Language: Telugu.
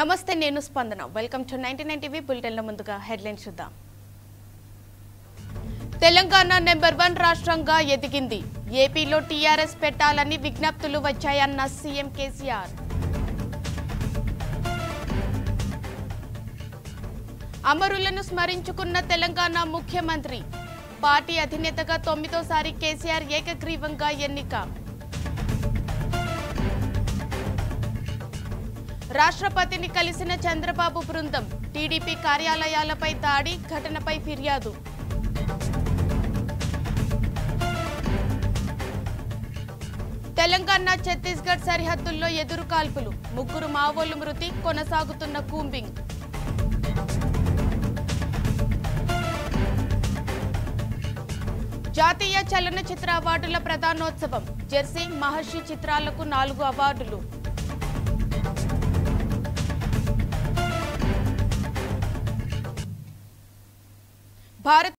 నమస్తే నేను Spandana welcome to ninety nine TV బులెటిన్ల ముందుగా హెడ్లైన్స్ చూద్దాం తెలంగాణ నెంబర్ వన్ రాష్ట్రంగా ఎదిగింది ఏపీలో టీఆర్ఎస్ పెట్టాలని విజ్ఞప్తులు వచ్చాయన్న సీఎం కేసీఆర్ అమరులను స్మరించుకున్న తెలంగాణ ముఖ్యమంత్రి పార్టీ అధినేతగా తొమ్మిదోసారి కేసీఆర్ ఏకగ్రీవంగా ఎన్నిక రాష్ట్రపతిని కలిసిన చంద్రబాబు బృందం టీడీపీ కార్యాలయాలపై దాడి ఘటనపై ఫిర్యాదు తెలంగాణ ఛత్తీస్గఢ్ సరిహద్దుల్లో ఎదురు కాల్పులు ముగ్గురు మావోలు మృతి కొనసాగుతున్న కూంబింగ్ జాతీయ చలనచిత్ర అవార్డుల ప్రధానోత్సవం జెర్సీ మహర్షి చిత్రాలకు నాలుగు అవార్డులు భారత్